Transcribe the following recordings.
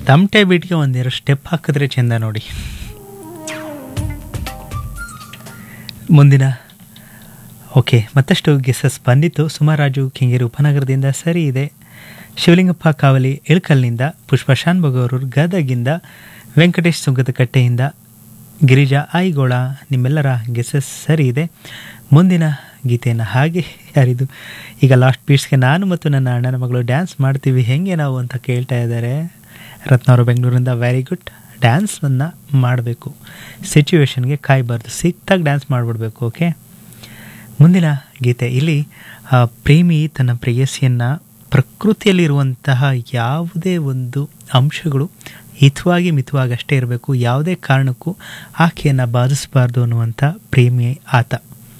ತಮಟೆ ಬೀಟ್ಗೆ ಒಂದೆರಡು ಸ್ಟೆಪ್ ಹಾಕಿದ್ರೆ ಚೆಂದ ನೋಡಿ ಮುಂದಿನ ಓಕೆ ಮತ್ತಷ್ಟು ಗೆಸಸ್ ಬಂದಿತ್ತು ಸುಮಾರಾಜು ಕೆಂಗೇರಿ ಉಪನಗರದಿಂದ ಸರಿ ಇದೆ ಶಿವಲಿಂಗಪ್ಪ ಕಾವಲಿ ಇಳಕಲ್ನಿಂದ ಪುಷ್ಪ ಶಾನ್ಭೋಗವರು ಗದಗಿಂದ ವೆಂಕಟೇಶ್ ಸುಂಗದಕಟ್ಟೆಯಿಂದ ಗಿರಿಜಾ ಐಗೋಳ ನಿಮ್ಮೆಲ್ಲರ ಗೆಸಸ್ ಸರಿ ಇದೆ ಮುಂದಿನ ಗೀತೆಯನ್ನು ಹಾಗೆ ಯಾರಿದು ಈಗ ಲಾಸ್ಟ್ ಪೀಟ್ಸ್ಗೆ ನಾನು ಮತ್ತು ನನ್ನ ಅಣ್ಣನ ಮಗಳು ಡ್ಯಾನ್ಸ್ ಮಾಡ್ತೀವಿ ಹೆಂಗೆ ನಾವು ಅಂತ ಕೇಳ್ತಾ ಇದ್ದಾರೆ ರತ್ನವರು ಬೆಂಗಳೂರಿಂದ ವೆರಿ ಗುಡ್ ಡ್ಯಾನ್ಸನ್ನು ಮಾಡಬೇಕು ಸಿಚುವೇಶನ್ಗೆ ಕಾಯಬಾರ್ದು ಸಿಕ್ತಾಗ ಡ್ಯಾನ್ಸ್ ಮಾಡಿಬಿಡ್ಬೇಕು ಓಕೆ ಮುಂದಿನ ಗೀತೆ ಇಲ್ಲಿ ಆ, ಪ್ರೇಮಿ ತನ್ನ ಪ್ರೇಯಸಿಯನ್ನು ಪ್ರಕೃತಿಯಲ್ಲಿರುವಂತಹ ಯಾವುದೇ ಒಂದು ಅಂಶಗಳು ಹಿತವಾಗಿ ಮಿತವಾಗಿ ಅಷ್ಟೇ ಇರಬೇಕು ಯಾವುದೇ ಕಾರಣಕ್ಕೂ ಆಕೆಯನ್ನು ಬಾಧಿಸಬಾರ್ದು ಅನ್ನುವಂಥ ಪ್ರೇಮಿ ಆತ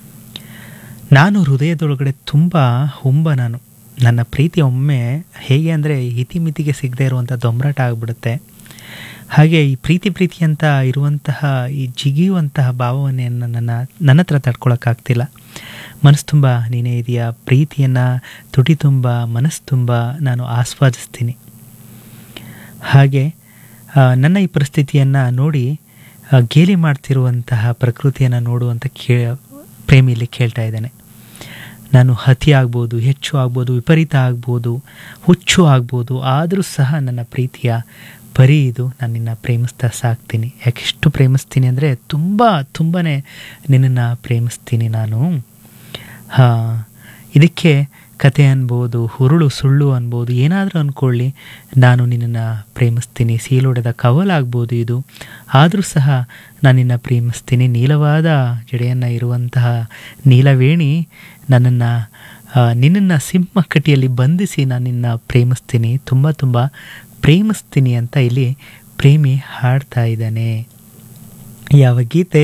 ನಾನು ಹೃದಯದೊಳಗಡೆ ತುಂಬ ಹುಂಬ ನಾನು ನನ್ನ ಪ್ರೀತಿ ಒಮ್ಮೆ ಹೇಗೆ ಅಂದರೆ ಇತಿಮಿತಿಗೆ ಸಿಗದೆ ಇರುವಂಥ ದೊಂಬರಾಟ ಆಗಿಬಿಡುತ್ತೆ ಹಾಗೆ ಈ ಪ್ರೀತಿ ಪ್ರೀತಿ ಅಂತ ಇರುವಂತಹ ಈ ಜಿಗಿಯುವಂತಹ ಭಾವನೆಯನ್ನು ನನ್ನ ನನ್ನ ಹತ್ರ ತಡ್ಕೊಳಕ್ಕಾಗ್ತಿಲ್ಲ ಮನಸ್ಸು ತುಂಬ ನೀನೇ ಇದೆಯಾ ಪ್ರೀತಿಯನ್ನು ತುಟಿ ತುಂಬ ಮನಸ್ಸು ತುಂಬ ನಾನು ಆಸ್ವಾದಿಸ್ತೀನಿ ಹಾಗೆ ಆ, ನನ್ನ ಈ ಪರಿಸ್ಥಿತಿಯನ್ನು ನೋಡಿ ಆ, ಗೇಲಿ ಮಾಡ್ತಿರುವಂತಹ ಪ್ರಕೃತಿಯನ್ನು ನೋಡುವಂಥ ಕೇ ಪ್ರೇಮಿಯಲ್ಲಿ ಕೇಳ್ತಾ ಇದ್ದೇನೆ ನಾನು ಅತಿ ಆಗ್ಬೋದು ಹೆಚ್ಚು ಆಗ್ಬೋದು ವಿಪರೀತ ಆಗ್ಬೋದು ಹುಚ್ಚು ಆಗ್ಬೋದು ಆದರೂ ಸಹ ನನ್ನ ಪ್ರೀತಿಯ ಪರಿ ಇದು ನಾನು ನಿನ್ನ ಪ್ರೇಮಿಸ್ತಾ ಸಾಕ್ತೀನಿ ಯಾಕೆಷ್ಟು ಪ್ರೇಮಿಸ್ತೀನಿ ಅಂದರೆ ತುಂಬ ತುಂಬಾ ನಿನ್ನನ್ನು ಪ್ರೇಮಿಸ್ತೀನಿ ನಾನು ಹಾಂ ಇದಕ್ಕೆ ಕತೆ ಅನ್ಬೋದು ಹುರುಳು ಸುಳ್ಳು ಅನ್ಬೋದು ಏನಾದರೂ ಅಂದ್ಕೊಳ್ಳಿ ನಾನು ನಿನ್ನನ್ನು ಪ್ರೇಮಿಸ್ತೀನಿ ಸೀಲೊಡೆದ ಕವಲಾಗ್ಬೋದು ಇದು ಆದರೂ ಸಹ ನಾನು ನಿನ್ನ ಪ್ರೇಮಿಸ್ತೀನಿ ನೀಲವಾದ ಜಡೆಯನ್ನು ಇರುವಂತಹ ನೀಲವೇಣಿ ನನ್ನನ್ನು ನಿನ್ನನ್ನು ಸಿಂಹ ಕಟಿಯಲ್ಲಿ ಬಂಧಿಸಿ ನಾನು ನಿನ್ನ ಪ್ರೇಮಿಸ್ತೀನಿ ತುಂಬ ತುಂಬ ಪ್ರೇಮಿಸ್ತೀನಿ ಅಂತ ಇಲ್ಲಿ ಪ್ರೇಮಿ ಹಾಡ್ತಾ ಇದ್ದಾನೆ ಯಾವ ಗೀತೆ